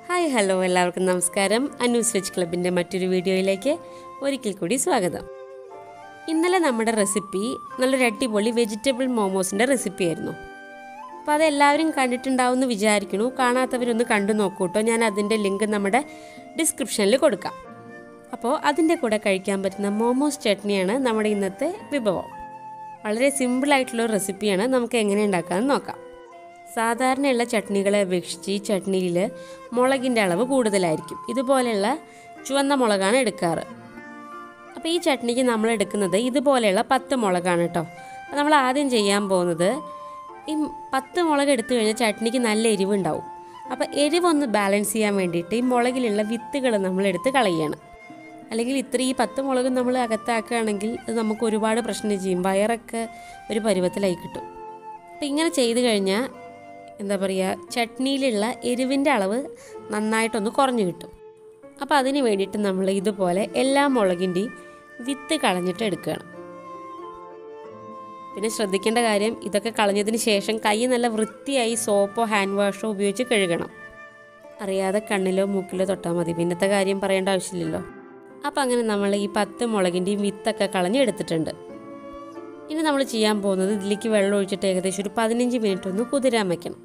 hi hello എല്ലാവർക്കും നമസ്കാരം Anu's veg ക്ലബിൻ്റെ മറ്റൊരു വീഡിയോയിലേക്ക് ഒരിക്കൽ കൂടി സ്വാഗതം ഇന്നലെ നമ്മുടെ റെസിപ്പി നല്ലൊരു അടിപൊളി വെജിറ്റബിൾ മോമോസിൻ്റെ റെസിപ്പി ആയിരുന്നു അപ്പോൾ അതെല്ലാവരും കണ്ടിട്ടുണ്ടാവും എന്ന് വിചാരിക്കണു കാണാത്തവരൊന്ന് കണ്ടു നോക്കൂ കേട്ടോ ഞാൻ അതിൻ്റെ ലിങ്ക് നമ്മുടെ ഡിസ്ക്രിപ്ഷനിൽ കൊടുക്കാം അപ്പോൾ അതിൻ്റെ കൂടെ കഴിക്കാൻ പറ്റുന്ന മോമോസ് ചട്നിയാണ് നമ്മുടെ ഇന്നത്തെ വിഭവം വളരെ സിമ്പിളായിട്ടുള്ള ഒരു റെസിപ്പിയാണ് നമുക്ക് എങ്ങനെ ഉണ്ടാക്കാമെന്ന് നോക്കാം സാധാരണയുള്ള ചട്നികളെ അപേക്ഷിച്ച് ഈ ചട്നിയിൽ മുളകിൻ്റെ അളവ് കൂടുതലായിരിക്കും ഇതുപോലെയുള്ള ചുവന്ന മുളകാണ് എടുക്കാറ് അപ്പോൾ ഈ ചട്നിക്ക് നമ്മൾ എടുക്കുന്നത് ഇതുപോലെയുള്ള പത്ത് മുളകാണ് കേട്ടോ അപ്പോൾ നമ്മൾ ആദ്യം ചെയ്യാൻ പോകുന്നത് ഈ പത്ത് മുളക് എടുത്തു കഴിഞ്ഞാൽ ചട്നിക്ക് നല്ല എരിവുണ്ടാവും അപ്പോൾ എരിവൊന്ന് ബാലൻസ് ചെയ്യാൻ വേണ്ടിയിട്ട് ഈ മുളകിലുള്ള വിത്തുകൾ നമ്മൾ എടുത്ത് കളയുകയാണ് അല്ലെങ്കിൽ ഇത്ര ഈ പത്ത് മുളക് നമ്മൾ അകത്താക്കുകയാണെങ്കിൽ അത് നമുക്ക് ഒരുപാട് പ്രശ്നം ചെയ്യും വയറൊക്കെ ഒരു പരുവത്തിലായി കിട്ടും അപ്പോൾ ഇങ്ങനെ ചെയ്ത് കഴിഞ്ഞാൽ എന്താ പറയുക ചട്നിയിലുള്ള എരിവിൻ്റെ അളവ് നന്നായിട്ടൊന്ന് കുറഞ്ഞു കിട്ടും അപ്പോൾ അതിന് വേണ്ടിയിട്ട് നമ്മൾ ഇതുപോലെ എല്ലാ മുളകിൻ്റെയും വിത്ത് കളഞ്ഞിട്ട് എടുക്കുകയാണ് പിന്നെ ശ്രദ്ധിക്കേണ്ട കാര്യം ഇതൊക്കെ കളഞ്ഞതിന് ശേഷം കൈ നല്ല വൃത്തിയായി സോപ്പോ ഹാൻഡ് വാഷോ ഉപയോഗിച്ച് കഴുകണം അറിയാതെ കണ്ണിലോ മൂക്കിലോ തൊട്ടാൽ മതി പിന്നത്തെ കാര്യം പറയേണ്ട ആവശ്യമില്ലല്ലോ അപ്പം അങ്ങനെ നമ്മൾ ഈ പത്ത് മുളകിൻ്റെയും വിത്തൊക്കെ കളഞ്ഞ് എടുത്തിട്ടുണ്ട് ഇനി നമ്മൾ ചെയ്യാൻ പോകുന്നത് ഇതിലേക്ക് വെള്ളം ഒഴിച്ചിട്ട് ഏകദേശം ഒരു പതിനഞ്ച് മിനിറ്റ് ഒന്ന് കുതിരാൻ വയ്ക്കണം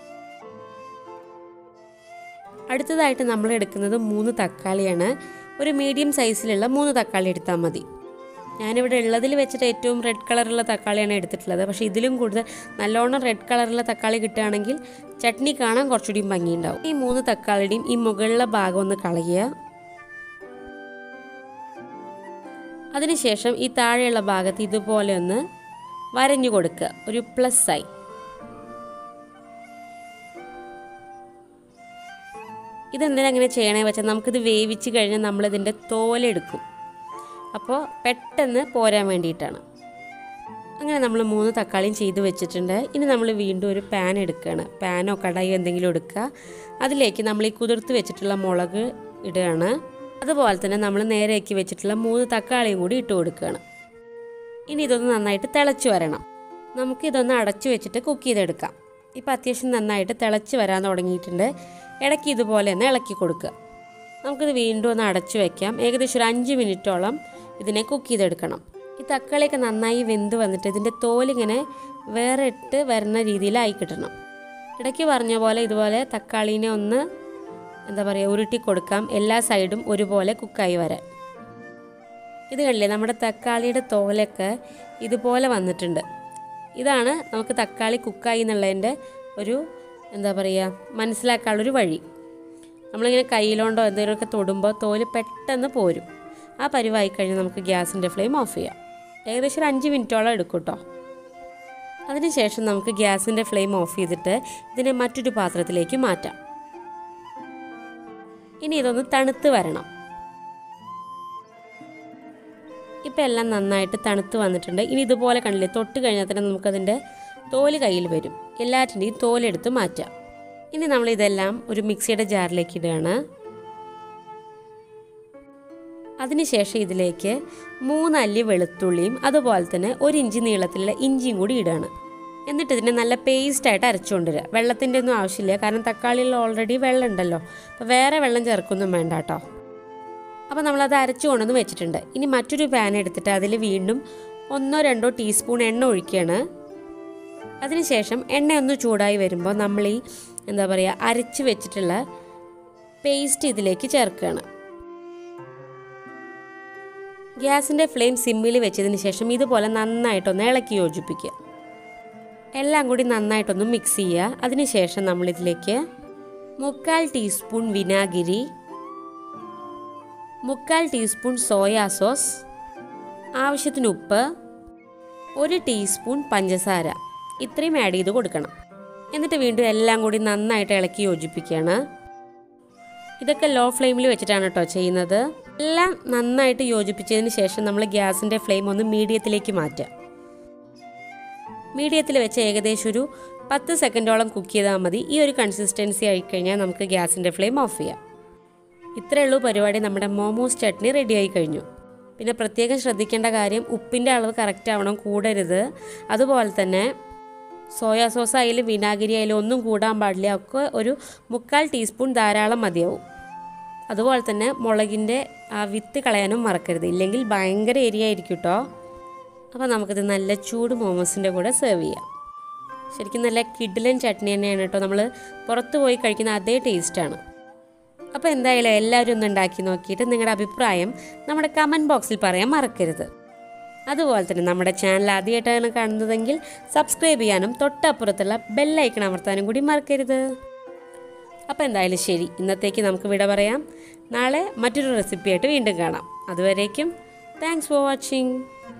അടുത്തതായിട്ട് നമ്മൾ എടുക്കുന്നത് മൂന്ന് തക്കാളിയാണ് ഒരു മീഡിയം സൈസിലുള്ള മൂന്ന് തക്കാളി എടുത്താൽ മതി ഞാനിവിടെ ഉള്ളതിൽ വെച്ചിട്ട് ഏറ്റവും റെഡ് കളറുള്ള തക്കാളിയാണ് എടുത്തിട്ടുള്ളത് പക്ഷേ ഇതിലും കൂടുതൽ നല്ലോണം റെഡ് കളറുള്ള തക്കാളി കിട്ടുകയാണെങ്കിൽ ചട്നി കാണാൻ കുറച്ചുകൂടി ഭംഗിയുണ്ടാവും ഈ മൂന്ന് തക്കാളിയുടെയും ഈ മുകളിലെ ഭാഗം ഒന്ന് കളയുക അതിനുശേഷം ഈ താഴെയുള്ള ഭാഗത്ത് ഇതുപോലെ ഒന്ന് വരഞ്ഞു കൊടുക്കുക ഒരു പ്ലസ് ആയി ഇതെന്തിനാ അങ്ങനെ ചെയ്യണേ വെച്ചാൽ നമുക്കിത് വേവിച്ച് കഴിഞ്ഞാൽ നമ്മളിതിൻ്റെ തോലെടുക്കും അപ്പോൾ പെട്ടെന്ന് പോരാൻ വേണ്ടിയിട്ടാണ് അങ്ങനെ നമ്മൾ മൂന്ന് തക്കാളിയും ചെയ്ത് വെച്ചിട്ടുണ്ട് ഇനി നമ്മൾ വീണ്ടും ഒരു പാൻ എടുക്കുകയാണ് പാനോ കടായോ എന്തെങ്കിലും എടുക്കുക അതിലേക്ക് നമ്മൾ ഈ കുതിർത്ത് വെച്ചിട്ടുള്ള മുളക് ഇടുകയാണ് അതുപോലെ തന്നെ നമ്മൾ നേരെയാക്കി വെച്ചിട്ടുള്ള മൂന്ന് തക്കാളിയും കൂടി ഇട്ട് കൊടുക്കുകയാണ് ഇനി ഇതൊന്ന് നന്നായിട്ട് തിളച്ച് വരണം നമുക്കിതൊന്ന് അടച്ചു വെച്ചിട്ട് കുക്ക് ചെയ്തെടുക്കാം ഇപ്പം അത്യാവശ്യം നന്നായിട്ട് തിളച്ച് വരാൻ തുടങ്ങിയിട്ടുണ്ട് ഇടയ്ക്ക് ഇതുപോലെ ഒന്ന് ഇളക്കി കൊടുക്കുക നമുക്കിത് വീണ്ടും ഒന്ന് അടച്ചു വെക്കാം ഏകദേശം ഒരു അഞ്ച് മിനിറ്റോളം ഇതിനെ കുക്ക് ചെയ്തെടുക്കണം ഈ തക്കാളിയൊക്കെ നന്നായി വെന്ത് വന്നിട്ട് ഇതിൻ്റെ തോലിങ്ങനെ വേറെ ഇട്ട് വരുന്ന രീതിയിലായി കിട്ടണം ഇടയ്ക്ക് പറഞ്ഞ പോലെ ഇതുപോലെ തക്കാളീനെ ഒന്ന് എന്താ പറയുക ഉരുട്ടി കൊടുക്കാം എല്ലാ സൈഡും ഒരുപോലെ കുക്കായി വരാൻ ഇത് കണ്ടില്ലേ നമ്മുടെ തക്കാളിയുടെ തോലൊക്കെ ഇതുപോലെ വന്നിട്ടുണ്ട് ഇതാണ് നമുക്ക് തക്കാളി കുക്കായി എന്നുള്ളതിൻ്റെ ഒരു എന്താ പറയുക മനസ്സിലാക്കാനുള്ളൊരു വഴി നമ്മളിങ്ങനെ കയ്യിലോണ്ടോ എന്തെങ്കിലുമൊക്കെ തൊടുമ്പോൾ തോല് പെട്ടെന്ന് പോരും ആ പരിവായി കഴിഞ്ഞാൽ നമുക്ക് ഗ്യാസിൻ്റെ ഫ്ലെയിം ഓഫ് ചെയ്യാം ഏകദേശം ഒരു അഞ്ച് മിനിറ്റോളം എടുക്കും കേട്ടോ അതിനുശേഷം നമുക്ക് ഗ്യാസിൻ്റെ ഫ്ലെയിം ഓഫ് ചെയ്തിട്ട് ഇതിനെ മറ്റൊരു പാത്രത്തിലേക്ക് മാറ്റാം ഇനി ഇതൊന്ന് തണുത്ത് വരണം ഇപ്പം എല്ലാം നന്നായിട്ട് തണുത്ത് വന്നിട്ടുണ്ട് ഇനി ഇതുപോലെ കണ്ടില്ലേ തൊട്ട് കഴിഞ്ഞാൽ തന്നെ നമുക്കതിൻ്റെ തോല് കയ്യിൽ വരും എല്ലാറ്റിൻ്റെയും തോലെടുത്ത് മാറ്റാം ഇനി നമ്മൾ ഇതെല്ലാം ഒരു മിക്സിയുടെ ജാറിലേക്ക് ഇടുകയാണ് അതിനുശേഷം ഇതിലേക്ക് മൂന്നല്ലി വെളുത്തുള്ളിയും അതുപോലെ തന്നെ ഒരു ഇഞ്ചി നീളത്തിലുള്ള ഇഞ്ചിയും കൂടി ഇടുകയാണ് എന്നിട്ട് ഇതിനെ നല്ല പേസ്റ്റായിട്ട് അരച്ചുകൊണ്ടുവരിക വെള്ളത്തിൻ്റെ ഒന്നും ആവശ്യമില്ല കാരണം തക്കാളിയിൽ ഓൾറെഡി വെള്ളം ഉണ്ടല്ലോ അപ്പോൾ വേറെ വെള്ളം ചേർക്കൊന്നും വേണ്ട കേട്ടോ അപ്പോൾ നമ്മളത് അരച്ചു കൊണ്ടുവന്ന് വെച്ചിട്ടുണ്ട് ഇനി മറ്റൊരു പാൻ എടുത്തിട്ട് അതിൽ വീണ്ടും ഒന്നോ രണ്ടോ ടീസ്പൂൺ എണ്ണ ഒഴിക്കുകയാണ് അതിനുശേഷം എണ്ണ ഒന്ന് ചൂടായി വരുമ്പോൾ നമ്മൾ ഈ എന്താ പറയുക അരച്ച് വെച്ചിട്ടുള്ള പേസ്റ്റ് ഇതിലേക്ക് ചേർക്കുകയാണ് ഗ്യാസിൻ്റെ ഫ്ലെയിം സിമ്മിൽ വെച്ചതിന് ശേഷം ഇതുപോലെ നന്നായിട്ടൊന്ന് ഇളക്കി യോജിപ്പിക്കുക എല്ലാം കൂടി നന്നായിട്ടൊന്ന് മിക്സ് ചെയ്യുക അതിനുശേഷം നമ്മളിതിലേക്ക് മുക്കാൽ ടീസ്പൂൺ വിനാഗിരി മുക്കാൽ ടീസ്പൂൺ സോയാ സോസ് ആവശ്യത്തിന് ഉപ്പ് ഒരു ടീസ്പൂൺ പഞ്ചസാര ഇത്രയും ആഡ് ചെയ്ത് കൊടുക്കണം എന്നിട്ട് വീണ്ടും എല്ലാം കൂടി നന്നായിട്ട് ഇളക്കി യോജിപ്പിക്കുകയാണ് ഇതൊക്കെ ലോ ഫ്ലെയിമിൽ വെച്ചിട്ടാണ് കേട്ടോ ചെയ്യുന്നത് എല്ലാം നന്നായിട്ട് യോജിപ്പിച്ചതിന് ശേഷം നമ്മൾ ഗ്യാസിൻ്റെ ഫ്ലെയിം ഒന്ന് മീഡിയത്തിലേക്ക് മാറ്റുക മീഡിയത്തിൽ വെച്ച് ഏകദേശം ഒരു പത്ത് സെക്കൻഡോളം കുക്ക് ചെയ്താൽ മതി ഈ ഒരു കൺസിസ്റ്റൻസി ആയിക്കഴിഞ്ഞാൽ നമുക്ക് ഗ്യാസിൻ്റെ ഫ്ലെയിം ഓഫ് ചെയ്യാം ഇത്രയേ ഉള്ളൂ പരിപാടി നമ്മുടെ മോമോസ് ചട്നി റെഡി ആയി കഴിഞ്ഞു പിന്നെ പ്രത്യേകം ശ്രദ്ധിക്കേണ്ട കാര്യം ഉപ്പിൻ്റെ അളവ് കറക്റ്റ് ആവണം കൂടരുത് അതുപോലെ തന്നെ സോയാ സോസ് ആയാലും വിനാഗിരി ആയാലും ഒന്നും കൂടാൻ പാടില്ല ഒക്കെ ഒരു മുക്കാൽ ടീസ്പൂൺ ധാരാളം മതിയാവും അതുപോലെ തന്നെ മുളകിൻ്റെ ആ വിത്ത് കളയാനും മറക്കരുത് ഇല്ലെങ്കിൽ ഭയങ്കര എരിയായിരിക്കും കേട്ടോ അപ്പോൾ നമുക്കിത് നല്ല ചൂട് മോമോസിൻ്റെ കൂടെ സെർവ് ചെയ്യാം ശരിക്കും നല്ല കിഡിലൻ ചട്നി തന്നെയാണ് കേട്ടോ നമ്മൾ പുറത്ത് പോയി കഴിക്കുന്ന അതേ ടേസ്റ്റാണ് അപ്പോൾ എന്തായാലും എല്ലാവരും ഒന്ന് ഉണ്ടാക്കി നോക്കിയിട്ട് നിങ്ങളുടെ അഭിപ്രായം നമ്മുടെ കമൻറ്റ് ബോക്സിൽ പറയാൻ മറക്കരുത് അതുപോലെ തന്നെ നമ്മുടെ ചാനൽ ആദ്യമായിട്ടാണ് കാണുന്നതെങ്കിൽ സബ്സ്ക്രൈബ് ചെയ്യാനും തൊട്ടപ്പുറത്തുള്ള ബെല്ലൈക്കൺ അമർത്താനും കൂടി മറക്കരുത് അപ്പോൾ എന്തായാലും ശരി ഇന്നത്തേക്ക് നമുക്ക് വിട പറയാം നാളെ മറ്റൊരു റെസിപ്പിയായിട്ട് വീണ്ടും കാണാം അതുവരേക്കും താങ്ക്സ് ഫോർ വാച്ചിങ്